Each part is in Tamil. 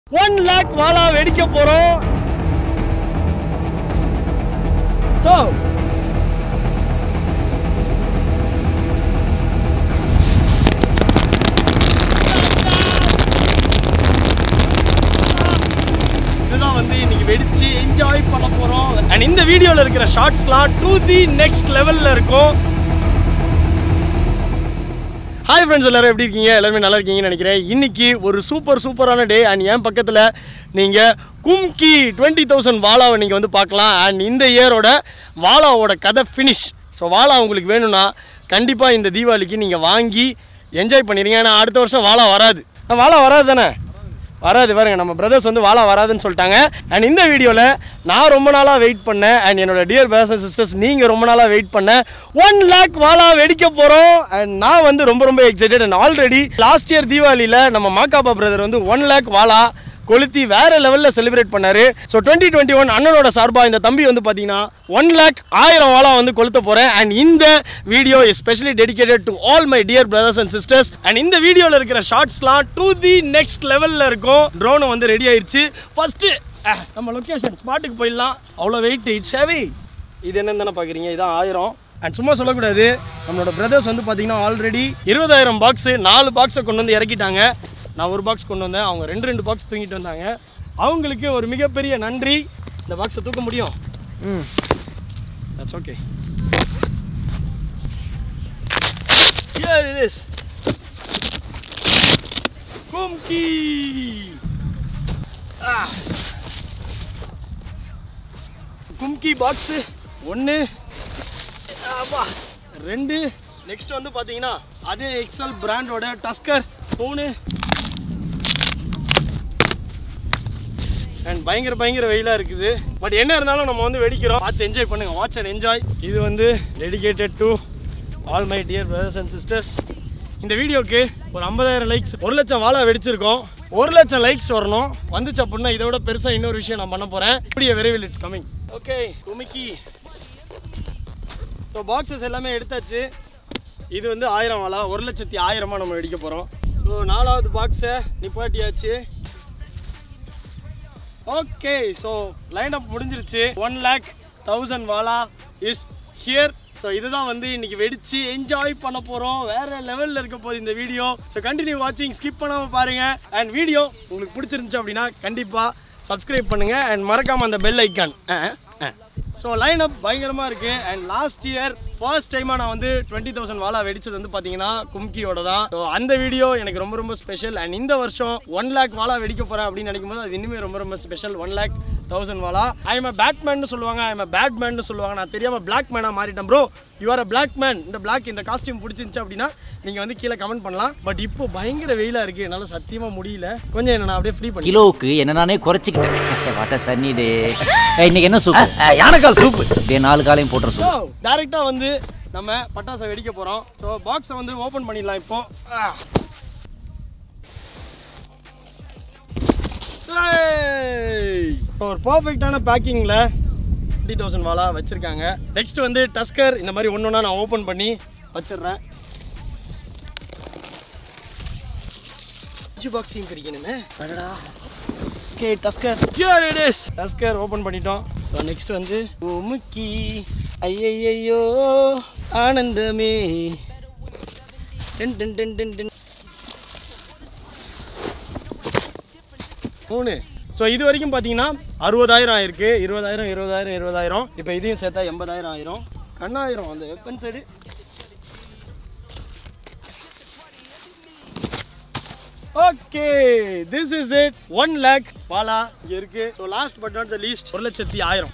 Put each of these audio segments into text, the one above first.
ஒன் லேக் வாலா வெடிக்க போறோம் ஸோ இதுதான் வந்து இன்னைக்கு வெடிச்சு என்ஜாய் பண்ண போறோம் அண்ட் இந்த வீடியோல இருக்கிற ஷார்ட்ஸ்லாம் டு தி நெக்ஸ்ட் லெவல்ல இருக்கும் ஹாய் ஃப்ரெண்ட்ஸ் எல்லாரும் எப்படி இருக்கீங்க எல்லாருமே நல்லா இருக்கீங்கன்னு நினைக்கிறேன் இன்னைக்கு ஒரு சூப்பர் சூப்பரான டே அண்ட் என் பக்கத்தில் நீங்கள் கும்கி டுவெண்ட்டி தௌசண்ட் வாலாவை நீங்கள் வந்து பார்க்கலாம் அண்ட் இந்த இயரோட வாலாவோட கதை ஃபினிஷ் ஸோ வாலா உங்களுக்கு வேணும்னா கண்டிப்பாக இந்த தீபாவளிக்கு நீங்கள் வாங்கி என்ஜாய் பண்ணிடுங்க ஏன்னா அடுத்த வருஷம் வாலா வராது ஆ, வாலா வராது தானே வராது பாருங்க நம்ம பிரதர்ஸ் வந்து வாழ வராதுன்னு சொல்லிட்டாங்க அண்ட் இந்த வீடியோவில் நான் ரொம்ப நாளாக வெயிட் பண்ணேன் அண்ட் என்னோட டியர் பிரதர்ஸ் அண்ட் சிஸ்டர்ஸ் நீங்கள் ரொம்ப நாளாக வெயிட் பண்ண ஒன் லேக் வாழா வெடிக்க போகிறோம் அண்ட் நான் வந்து ரொம்ப ரொம்ப excited and already last year தீபாவளியில் நம்ம மாக்காப்பா பிரதர் வந்து ஒன் லேக் வாழா கொளுத்தி வேற லெவலில் செலிப்ரேட் பண்ணாரு ஸோ டுவெண்ட்டி டுவெண்ட்டி ஒன் அண்ணனோட சார்பாக இந்த தம்பி வந்து பார்த்தீங்கன்னா ஒன் லேக் ஆயிரம் வாழா வந்து கொளுத்த போகிறேன் அண்ட் இந்த video is specially dedicated to all my dear brothers and sisters and இந்த வீடியோவில் இருக்கிற ஷார்ட்ஸ்லாம் டு தி நெக்ஸ்ட் லெவலில் இருக்கும் ட்ரோனை வந்து ரெடி ஆயிடுச்சு ஃபஸ்ட்டு நம்ம லொக்கேஷன் ஸ்பாட்டுக்கு போயிடலாம் அவ்வளோ வெயிட் இட்ஸ் ஹெவி இது என்னன்னு தானே பார்க்குறீங்க இதான் ஆயிரம் அண்ட் சும்மா சொல்லக்கூடாது நம்மளோட பிரதர்ஸ் வந்து பார்த்தீங்கன்னா ஆல்ரெடி இருபதாயிரம் பாக்ஸு நாலு பாக்ஸை கொண்டு வந்து இறக்கிட்டாங்க நான் ஒரு பாக்ஸ் கொண்டு வந்தேன் அவங்க ரெண்டு ரெண்டு பாக்ஸ் தூங்கிட்டு வந்தாங்க அவங்களுக்கு ஒரு மிகப்பெரிய நன்றி இந்த பாக்ஸை தூக்க முடியும் hmm that's okay Here it is. Kumki Ah. Kumki box ஒன்று ஆப்பா ரெண்டு நெக்ஸ்ட் வந்து பார்த்தீங்கன்னா அதே எக்ஸல் பிராண்டோட டஸ்கர் மூணு அண்ட் பயங்கர பயங்கர வெயிலாக இருக்குது பட் என்ன இருந்தாலும் நம்ம வந்து வெடிக்கிறோம் பார்த்து என்ஜாய் பண்ணுங்க வாட்ச் அண்ட் என்ஜாய் இது வந்து dedicated to all my dear brothers and sisters இந்த வீடியோக்கு ஒரு ஐம்பதாயிரம் லைக்ஸ் ஒரு லட்சம் வாழை வெடிச்சிருக்கோம் ஒரு லட்சம் லைக்ஸ் வரணும் வந்துச்சு அப்படின்னா இதை விட பெருசாக இன்னொரு விஷயம் நான் பண்ண போகிறேன் இப்படியே விரைவில் it's coming okay Kumki so boxes எல்லாமே எடுத்தாச்சு இது வந்து ஆயிரம் வாழா ஒரு லட்சத்தி ஆயிரமா நம்ம வெடிக்க போகிறோம் ஸோ நாலாவது பாக்ஸை நிப்பாட்டியாச்சு ஓகே ஸோ லைன் அப் முடிஞ்சிருச்சு one lakh thousand wala is here so இதுதான் வந்து இன்னைக்கு வெடிச்சு என்ஜாய் பண்ண போகிறோம் வேற லெவலில் இருக்க போகுது இந்த வீடியோ ஸோ கண்டினியூ வாட்சிங் ஸ்கிப் பண்ணாமல் பாருங்க அண்ட் வீடியோ உங்களுக்கு பிடிச்சிருந்துச்சு அப்படின்னா கண்டிப்பாக சப்ஸ்கிரைப் பண்ணுங்க அண்ட் மறக்காம அந்த bell icon so line up பயங்கரமாக இருக்குது அண்ட் லாஸ்ட் இயர் ஃபர்ஸ்ட் டைமாக நான் வந்து டுவெண்ட்டி தௌசண்ட் வாலா வெடிச்சது வந்து பார்த்தீங்கன்னா கும்கியோட தான் ஸோ அந்த வீடியோ எனக்கு ரொம்ப ரொம்ப ஸ்பெஷல் அண்ட் இந்த வருஷம் ஒன் லேக் வாலா வெடிக்க போகிறேன் அப்படின்னு நினைக்கும் போது அது இன்னுமே ரொம்ப ரொம்ப special one lakh thousand wala I am Batman சொல்லுவாங்க ஐ எம் பேட்மேன் சொல்லுவாங்க நான் தெரியாமல் பிளாக் மேனாக மாறிட்டேன் bro you are a black man இந்த பிளாக் இந்த காஸ்டியூம் பிடிச்சிருந்துச்சு அப்படின்னா நீங்கள் வந்து கீழே கமெண்ட் பண்ணலாம் பட் இப்போ பயங்கர வெயிலாக இருக்குது என்னால் சத்தியமாக முடியல கொஞ்சம் என்ன நான் அப்படியே ஃப்ரீ பண்ணி கிலோவுக்கு என்ன நானே குறைச்சிக்கிட்டேன் வாட்ட சன்னி டே ஏய், இன்னைக்கு என்ன சூப் யானைக்கால் சூப் டே நாலு காலையும் போட்டுற ஸோ சூப் டேரெக்டாக வந்து நம்ம பட்டாசை வெடிக்க போகிறோம் ஸோ பாக்ஸை வந்து ஓப்பன் பண்ணிடலாம் இப்போ ஆ. ஏய்! இப்போ ஒரு பர்ஃபெக்டான பேக்கிங்கில் த்ரீ தௌசண்ட் வாலா வச்சுருக்காங்க நெக்ஸ்ட் வந்து டஸ்கர் இந்த மாதிரி ஒன்று ஒன்றா நான் ஓப்பன் பண்ணி வச்சிடுறேன் அஞ்சு பாக்ஸையும் பிரிக்கணுமே அடடா okay tusker here it is tusker open பண்ணிட்டோம் ஸோ நெக்ஸ்ட் வந்து உமுக்கி ஐயையோ ஆனந்தமே ten ten ten ten ten மூணு ஸோ இது வரைக்கும் பார்த்தீங்கன்னா அறுபதாயிரம் ஆயிருக்கு இருபதாயிரம் இருபதாயிரம் இருபதாயிரம் இப்போ இதையும் சேர்த்தா எண்பதாயிரம் ஆயிரும் கண்ணாயிரம் அந்த weapon side okay this is it one lakh wala இங்கே இருக்கு so last but not the least ஒரு லட்சத்தி ஆயிரம்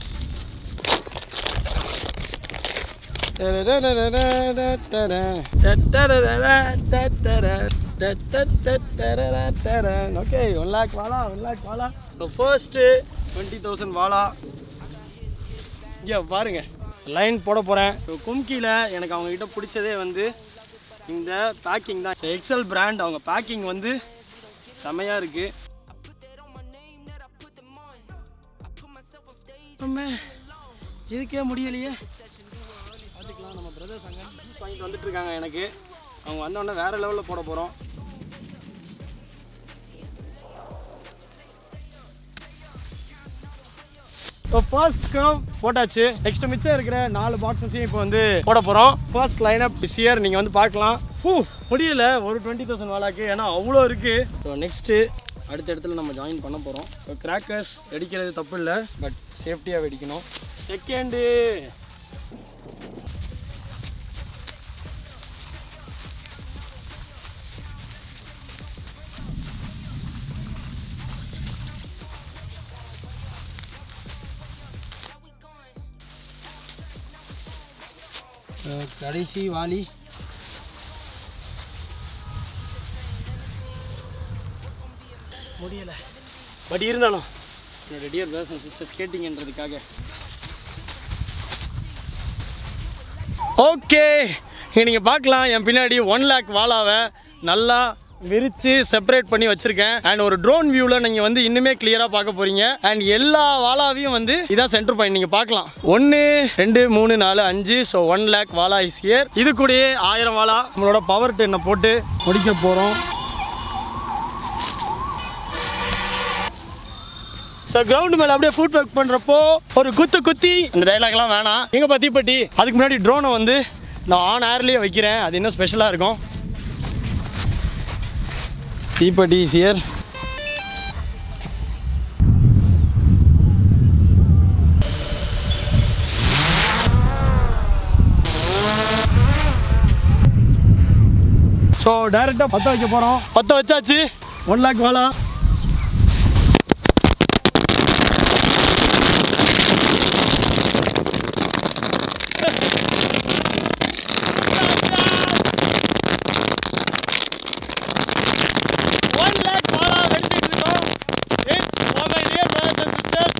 okay one lakh wala one lakh wala so first twenty thousand wala இங்கே பாருங்க லைன் போட போகிறேன் ஸோ கும்கியில் எனக்கு அவங்க கிட்ட பிடிச்சதே வந்து இந்த பேக்கிங் தான் எக்ஸல் பிராண்ட் அவங்க பேக்கிங் வந்து செமையாக இருக்குது அம்மே இதுக்கே முடியலையே பார்த்துக்கலாம் நம்ம பிரதர்ஸ் அங்கே ஜூஸ் வாங்கிட்டு வந்துட்டு இருக்காங்க எனக்கு அவங்க வந்தோடனே வேறு லெவலில் போட போகிறோம் ஸோ ஃபர்ஸ்ட் கர்வ் போட்டாச்சு நெக்ஸ்ட் மிச்சம் இருக்கிற நாலு பாக்ஸஸையும் இப்போ வந்து போட போகிறோம் ஃபர்ஸ்ட் லைனப் இஸ் இயர் நீங்கள் வந்து பார்க்கலாம் ஹூ முடியல ஒரு டுவெண்ட்டி தௌசண்ட் வாலாக்கு ஏன்னா அவ்வளோ இருக்குது ஸோ நெக்ஸ்ட்டு அடுத்த இடத்துல நம்ம ஜாயின் பண்ண போகிறோம் ஸோ கிராக்கர்ஸ் வெடிக்கிறது தப்பு இல்லை பட் சேஃப்டியாக வெடிக்கணும் செகண்டு கடைசி வாலி முடியல பட் இருந்தாலும் என்னோட டியர் பிரதர்ஸ் அண்ட் சிஸ்டர்ஸ் கேட்டிங்கன்றதுக்காக ஓகே நீங்கள் பார்க்கலாம் என் பின்னாடி ஒன் லேக் வாலாவை நல்லா விரித்து செப்பரேட் பண்ணி வச்சுருக்கேன் அண்ட் ஒரு ட்ரோன் வியூவில் நீங்கள் வந்து இன்னுமே கிளியராக பார்க்க போகிறீங்க அண்ட் எல்லா வாலாவையும் வந்து இதான் சென்டர் பாயிண்ட் நீங்கள் பார்க்கலாம் ஒன்று ரெண்டு மூணு நாலு அஞ்சு so one lakh wala is here இது கூடயே ஆயிரம் வாலா நம்மளோட பவர் டென்னை போட்டு முடிக்க போகிறோம் ஸோ கிரவுண்ட் மேலே அப்படியே ஃபுட் ஒர்க் பண்ணுறப்போ ஒரு குத்து குத்தி இந்த டைலாக்லாம் வேணாம் எங்கே பற்றி பட்டி அதுக்கு முன்னாடி ட்ரோனை வந்து நான் ஆன் ஏர்லேயே வைக்கிறேன் அது இன்னும் ஸ்பெஷலாக இருக்கும் தீப்பட்டி சியர் ஸோ டைரெக்டாக பற்ற வைக்க போகிறோம் பற்ற வச்சாச்சு ஒன் லேக் வாலா ஒன் லேக் வாலா வெடிச்சிட்டு இருக்கோம் it's for my dear brothers and sisters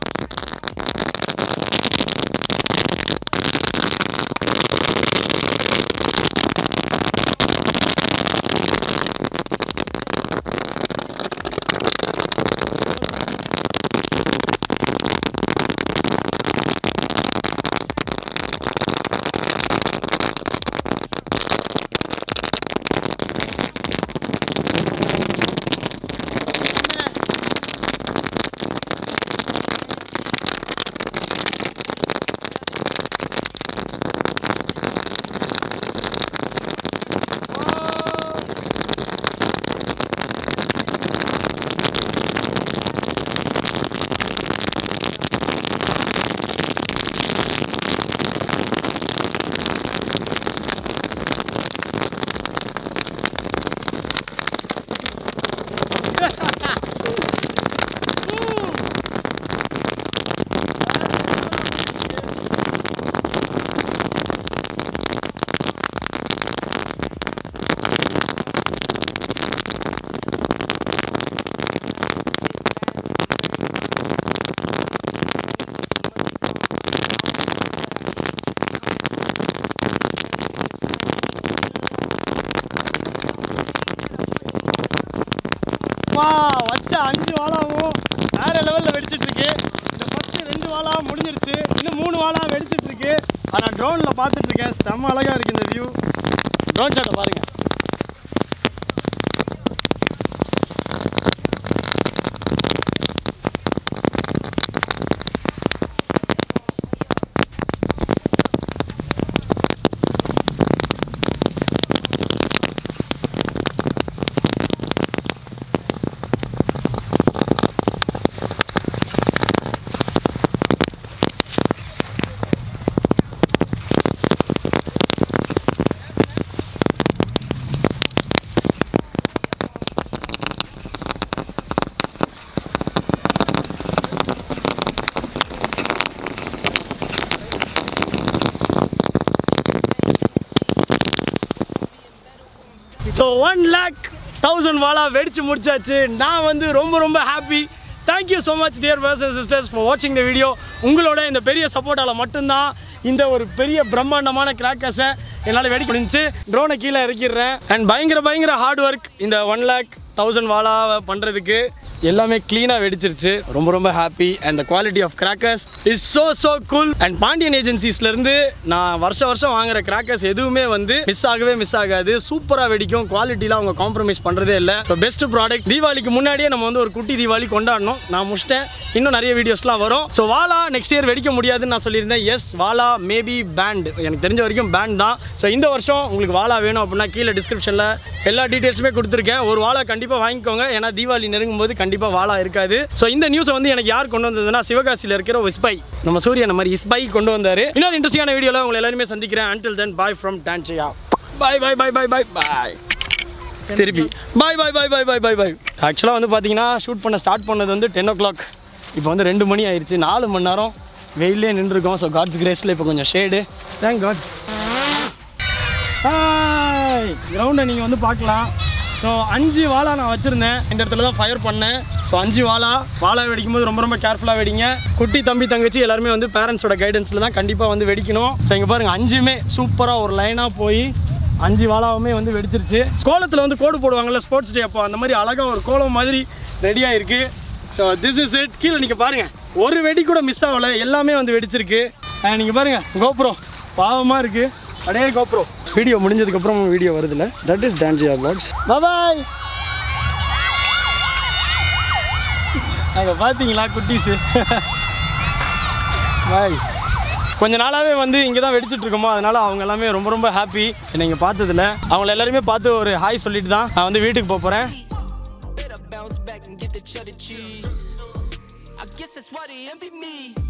வா வச்ச அஞ்சு வாழாவும் வேற லெவலில் வெடிச்சிட்டு இருக்கு இந்த ஃபர்ஸ்ட் ரெண்டு வாழா முடிஞ்சிருச்சு இன்னும் மூணு வாழா வெடிச்சிட்டு இருக்கு ஆனால் ட்ரோனில் பார்த்துட்டு இருக்கேன் செம்ம அழகா இருக்கு இந்த வியூ ட்ரோன் ஷாட்டை பாருங்க so one lakh thousand wala வெடிச்சு முடிச்சாச்சு நான் வந்து ரொம்ப ரொம்ப happy thank you so much dear brothers and sisters for வாட்சிங் த வீடியோ உங்களோட இந்த பெரிய சப்போர்ட்டால் மட்டும்தான் இந்த ஒரு பெரிய பிரம்மாண்டமான கிராக்கர்ஸை என்னால் வெடிக்க முடிஞ்சுச்சு ட்ரோனை கீழே இறக்கிடுறேன் அண்ட் பயங்கர பயங்கர ஹார்ட் ஒர்க் இந்த ஒன் லேக் தௌசண்ட் வாலா பண்ணுறதுக்கு எல்லாமே க்ளீனாக வெடிச்சிருச்சு ரொம்ப ரொம்ப happy and the quality of crackers is so so cool and Pandian ஏஜென்சிஸ்லேருந்து நான் வருஷம் வருஷம் வாங்குற கிராக்கர்ஸ் எதுவுமே வந்து மிஸ் ஆகவே மிஸ் ஆகாது சூப்பராக வெடிக்கும் குவாலிட்டியில் அவங்க காம்ப்ரமைஸ் பண்ணுறதே இல்லை ஸோ பெஸ்ட் ப்ராடக்ட் தீபாவளிக்கு முன்னாடியே நம்ம வந்து ஒரு குட்டி தீபாவளி கொண்டாடணும் நான் முடிச்சிட்டேன் இன்னும் நிறைய வீடியோஸ்லாம் வரும் ஸோ வாலா நெக்ஸ்ட் இயர் வெடிக்க முடியாதுன்னு நான் சொல்லியிருந்தேன் எஸ் வாலா மேபி பேண்ட் எனக்கு தெரிஞ்ச வரைக்கும் பேண்ட் தான் ஸோ இந்த வருஷம் உங்களுக்கு வாலா வேணும் அப்படின்னா கீழே டிஸ்கிரிப்ஷனில் எல்லா டீட்டெயில்ஸுமே கொடுத்துருக்கேன் ஒரு வாழை கண்டிப்பாக வாங்கிக்கோங்க ஏன்னா தீபாவளி நெருங்கும் போது கண்டிப்பாக வாழா இருக்காது ஸோ இந்த நியூஸை வந்து எனக்கு யார் கொண்டு வந்ததுன்னா சிவகாசியில் இருக்கிற ஒரு இஸ்பை நம்ம சூரியன் மாதிரி இஸ்பை கொண்டு வந்தார் இன்னொரு இன்ட்ரெஸ்டிங்கான வீடியோவில் உங்களை எல்லாருமே சந்திக்கிறேன் அன்டில் தென் பாய் ஃப்ரம் டான்சியா பாய் பாய் பாய் பாய் பாய் பாய் திருப்பி பாய் பாய் பாய் பாய் பாய் பாய் பாய் ஆக்சுவலாக வந்து பார்த்தீங்கன்னா ஷூட் பண்ண ஸ்டார்ட் பண்ணது வந்து டென் ஓ கிளாக் இப்போ வந்து ரெண்டு மணி ஆயிடுச்சு நாலு மணி நேரம் வெயிலே நின்றுருக்கோம் ஸோ காட்ஸ் கிரேஸில் இப்போ கொஞ்சம் ஷேடு தேங்க் காட் ஹாய் கிரவுண்டை நீங்கள் வந்து பார்க்கலாம் ஸோ அஞ்சு வாழை நான் வச்சுருந்தேன் இந்த இடத்துல தான் ஃபயர் பண்ணேன் ஸோ அஞ்சு வாழா வாழை வெடிக்கும் போது ரொம்ப ரொம்ப கேர்ஃபுல்லாக வெடிங்க குட்டி தம்பி தங்கச்சி எல்லாருமே வந்து பேரண்ட்ஸோட கைடன்ஸில் தான் கண்டிப்பாக வந்து வெடிக்கணும் ஸோ இங்கே பாருங்கள் அஞ்சுமே சூப்பராக ஒரு லைனாக போய் அஞ்சு வாழாவுமே வந்து வெடிச்சிருச்சு கோலத்தில் வந்து கோடு போடுவாங்கல்ல ஸ்போர்ட்ஸ் டே அப்போ அந்த மாதிரி அழகாக ஒரு கோலம் மாதிரி ரெடியாக இருக்குது ஸோ திஸ் இஸ் இட் கீழே நீங்கள் பாருங்கள் ஒரு வெடி கூட மிஸ் ஆகலை எல்லாமே வந்து வெடிச்சிருக்கு நீங்கள் பாருங்கள் கோப்ரோ பாவமாக இருக்குது அடே கோப்ரோ வீடியோ முடிஞ்சதுக்கப்புறம் வீடியோ வருதுல்ல தட் இஸ் டான்ஜியா பிளாக்ஸ் பாய் அங்கே பார்த்தீங்களா குட்டீஸு பாய் கொஞ்ச நாளாகவே வந்து இங்கே தான் வெடிச்சிட்டு இருக்கோமோ அதனால அவங்க எல்லாமே ரொம்ப ரொம்ப ஹாப்பி நீங்கள் பார்த்ததுல அவங்கள எல்லாருமே பார்த்து ஒரு ஹாய் சொல்லிட்டு தான் நான் வந்து வீட்டுக்கு போக போகிறேன் Better bounce back and get the cheddar cheese. I guess that's why they envy me.